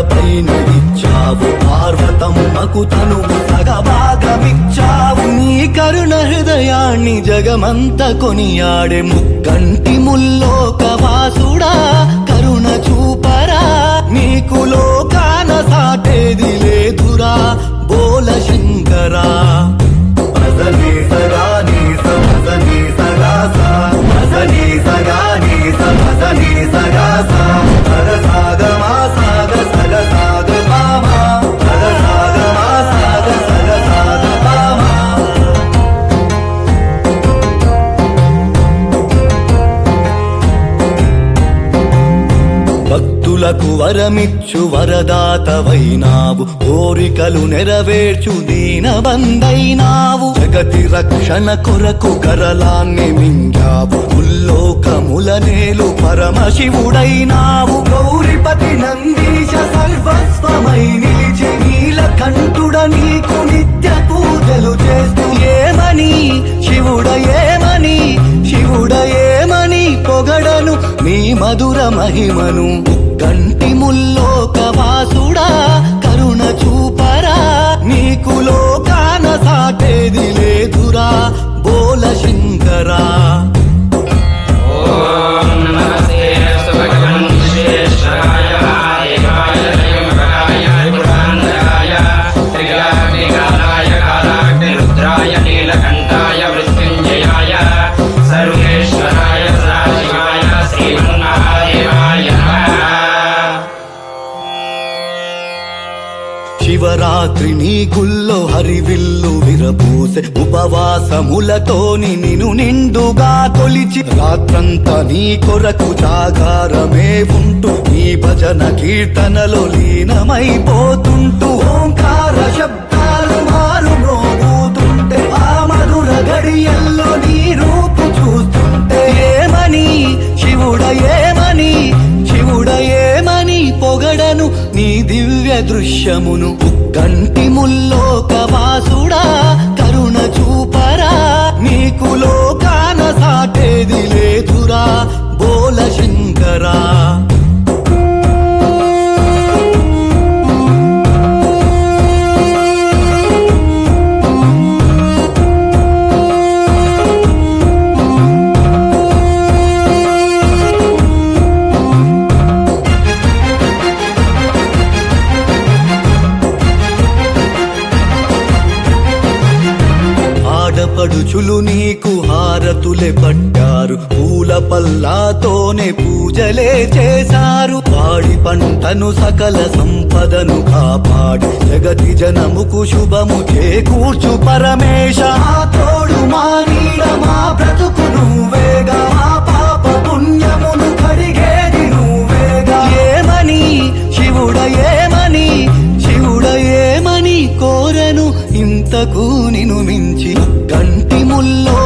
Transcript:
పైన ఇచ్చావు పార్వతమ్మకు తను సగభాగమిచ్చావు నీ కరుణ హృదయాన్ని జగమంత కొనియాడే ముక్కంటి ముల్లోక వాసుడా కరుణ చూపరా నీకు లోకాన సాటేది లేదురా బోల శంకరా మజనీ సగా నీస మజనీ సగా సా మజనీ సగా నీస మజనీ సగా సా సగ సాగ మా సాగ సగ సాగ మామా సగ సాగ మా సాగ సగ సాగ మామా భక్తులకు వరమిచ్చు వరదాతవైనావు కోరికలు నెరవేర్చు దీనబందైనావు జగతి రక్షణ కొరకు కరలాన్ని మింగావు ఉల్లోకముల నేలు పరమశివుడైనావు గౌరిపతి నందీశ సర్వస్వమై నిలిచి నీలకంఠుడ నీకు నిత్య పూజలు చేస్తూ ఏమని శివుడ ఏమని శివుడ ఏమని పొగడను నీ మధుర మహిమను కంటి ముల్లోక వాసుడా కరుణ చూపరా నీకు లోకాన సాటేది లేదురా బోల శంకరా ఓం నమస్తే భగవన్ విశ్వేశ్వరాయ ఏకాయ త్రయంబకాయ త్రిపురాంతకాయ త్రిగలాగ్నికాలాయ కాలాగ్నిరుద్రాయ నీలకంఠాయ మృత్యుంజయాయ సర్వేశ్వరాయ సదాశివాయ శ్రీమన్మహాదేవాయ నమః శివరాత్రి నీ గుల్లో హరివిల్లు విరబూసె ఉపవాసములతోని నిన్ను నిండుగా కొలిచి రాత్రంతా నీ కొరకు జాగారమే ఉంటూ నీ భజన కీర్తనలో లీనమైపోతుంటూ ఓంకార శబ్దాలు మారు మోగుతుంటే ఆ మధుర గడియల్లో నీ రూపు చూస్తుంటే ఏమని శివుడ ఏమని శివుడ ఏమని పొగడను నీ దివ్య దృశ్యమును కంటి ముల్లోక వాసుడా కరుణ చూపరా నీకు లోకాన సాటేది లేదురా బోల శంకరా ఆడపడుచులు నీకు హారతులే పట్టారు పూల పల్లాతోనే పూజలే చేశారు పాడి పంటను సకల సంపదను కాపాడి జగతి జనముకు శుభము చేకూర్చు పరమేశ ఆ తోడు మా నీడ మా బ్రతుకు నువ్వేగా మా పాప పుణ్యమును కడిగేది నువ్వేగా ఏమని శివుడ ఏమని శివుడ ఏమని కోరను ఇంతకు నిను మించి కంటి ముల్లో